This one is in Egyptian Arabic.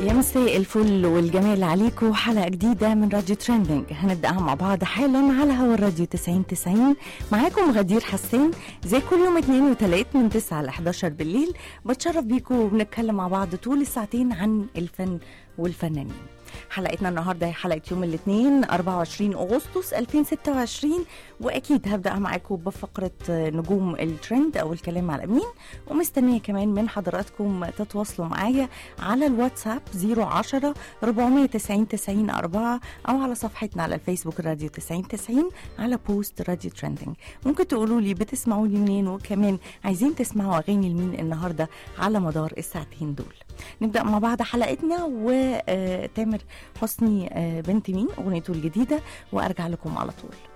يا مساء الفل والجمال عليكم حلقة جديدة من راديو ترندنج هنبدأها مع بعض حالا على هوا الراديو 90 90 معاكم غدير حسين زي كل يوم اثنين وثلاث من 9 ل 11 بالليل بتشرف بيكم وبنتكلم مع بعض طول الساعتين عن الفن والفنانين حلقتنا النهارده هي حلقه يوم الاثنين 24 اغسطس 2026 واكيد هبدا معاكم بفقره نجوم الترند او الكلام على مين ومستنيه كمان من حضراتكم تتواصلوا معايا على الواتساب 010 490 90 4 او على صفحتنا على الفيسبوك راديو 90 90 على بوست راديو ترندنج ممكن تقولوا لي بتسمعوني منين وكمان عايزين تسمعوا اغاني لمين النهارده على مدار الساعتين دول نبدا مع بعض حلقتنا وتامر حسني بنت مين اغنيته الجديده وارجع لكم على طول